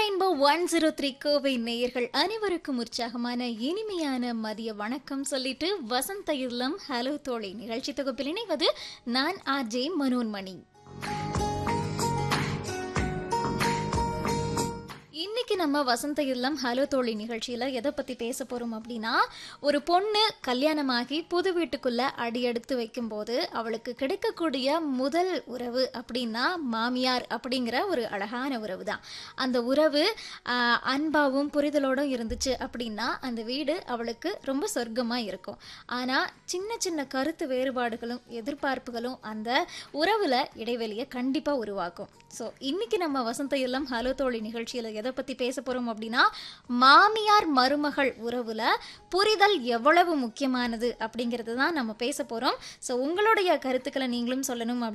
rainbow one zero three Kovai நேயர்கள் அனைவருக்கும் உற்சாகமான இனிமையான மதிய வணக்கம் சொல்லிட்டு வசந்த இல்லம் ஹலோ தோழி நிகழ்ச்சி தொகுப்பில் இணைவது நான் ஆர்ஜே மனோன்மணி இன்னைக்கு நம்ம வசந்த இல்லம் ஹலோ தோழி நிகழ்ச்சியில எதை பத்தி பேச போறோம் அப்படின்னா ஒரு பொண்ணு கல்யாணமாகி புது வீட்டுக்குள்ள அடி எடுத்து வைக்கும்போது அவளுக்கு கிடைக்கக்கூடிய முதல் உறவு அப்படின்னா மாமியார் அப்படிங்கிற ஒரு அழகான உறவு தான் அந்த உறவு ஆஹ், அன்பாவும் புரிதலோடும் இருந்துச்சு அப்படின்னா அந்த வீடு அவளுக்கு ரொம்ப சொர்க்கமா இருக்கும் ஆனா சின்ன சின்ன கருத்து வேறுபாடுகளும் எதிர்பார்ப்புகளும் அந்த உறவுல இடைவெளியை கண்டிப்பா உருவாக்கும் ஸோ இன்னைக்கு நம்ம வசந்த இல்லம் ஹலோ தோழி நிகழ்ச்சியில எதை பத்தி பேச போறோம் அப்படின்னா மாமியார் மருமகள் உறவுல புரிதல் எவ்வளவு முக்கியமானது அப்படிங்கிறது தான் நம்ம பேச போறோம் ஸோ உங்களுடைய கருத்துக்களை நீங்களும் சொல்லணும்